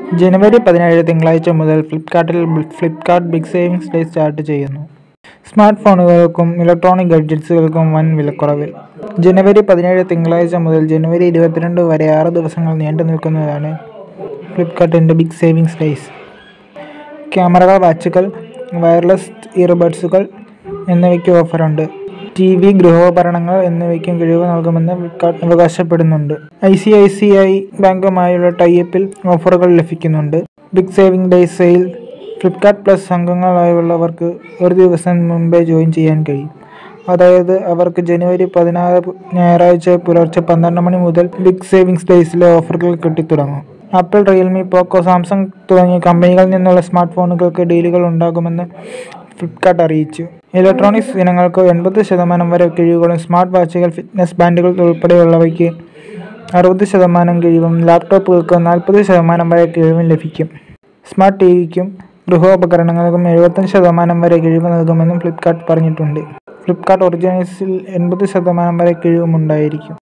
ജനുവരി പതിനേഴ് തിങ്കളാഴ്ച മുതൽ ഫ്ലിപ്കാർട്ടിൽ Flipkart big savings day start ചെയ്യുന്നു സ്മാർട്ട് ഫോണുകൾക്കും ഇലക്ട്രോണിക് ഗഡ്ജറ്റ്സുകൾക്കും വൻ വിലക്കുറവിൽ ജനുവരി പതിനേഴ് തിങ്കളാഴ്ച മുതൽ ജനുവരി ഇരുപത്തിരണ്ട് വരെ ആറ് ദിവസങ്ങൾ നീണ്ടു നിൽക്കുന്നതാണ് ഫ്ലിപ്കാർട്ടിൻ്റെ ബിഗ് സേവിംഗ്സ് ഡേയ്സ് ക്യാമറകൾ വാച്ചുകൾ വയർലെസ് ഇയർബഡ്സുകൾ എന്നിവയ്ക്ക് ഓഫറുണ്ട് ടി വി ഗൃഹോപകരണങ്ങൾ എന്നിവയ്ക്കും കിഴിവ് നൽകുമെന്ന് ഫ്ലിപ്കാർട്ട് അവകാശപ്പെടുന്നുണ്ട് I C I C I ബാങ്കുമായുള്ള ടൈപ്പിൽ ഓഫറുകൾ ലഭിക്കുന്നുണ്ട് big saving day sale Flipkart plus അംഗങ്ങളായുള്ളവർക്ക് ഒരു ദിവസം മുമ്പേ ജോയിൻ ചെയ്യാൻ കഴിയും അതായത് അവർക്ക് ജനുവരി പതിനാറ് ഞായറാഴ്ച പുലർച്ചെ പന്ത്രണ്ട് മണി മുതൽ ബിഗ് സേവിംഗ്സ് ഡേയ്സിലെ ഓഫറുകൾ കിട്ടിത്തുടങ്ങും ആപ്പിൾ റിയൽമി പോക്കോ സാംസങ് തുടങ്ങിയ കമ്പനികളിൽ നിന്നുള്ള സ്മാർട്ട് ഫോണുകൾക്ക് ഡീലുകൾ ഉണ്ടാകുമെന്ന് ഫ്ലിപ്കാർട്ട് അറിയിച്ചു ഇലക്ട്രോണിക്സ് ഇനങ്ങൾക്ക് എൺപത് ശതമാനം വരെ കിഴിവുകളും സ്മാർട്ട് വാച്ചുകൾ ഫിറ്റ്നസ് ബാൻഡുകൾ ഉൾപ്പെടെയുള്ളവയ്ക്ക് അറുപത് ശതമാനം കിഴിവും ലാപ്ടോപ്പുകൾക്ക് നാൽപ്പത് ശതമാനം വരെ കിഴിവും ലഭിക്കും സ്മാർട്ട് ടി വിക്കും ഗൃഹോപകരണങ്ങൾക്കും എഴുപത്തഞ്ച് ശതമാനം വരെ കിഴിവ് നൽകുമെന്നും ഫ്ലിപ്കാർട്ട് പറഞ്ഞിട്ടുണ്ട് ഫ്ലിപ്കാർട്ട് ഒറിജിനൽസിൽ എൺപത് ശതമാനം വരെ കിഴിവും ഉണ്ടായിരിക്കും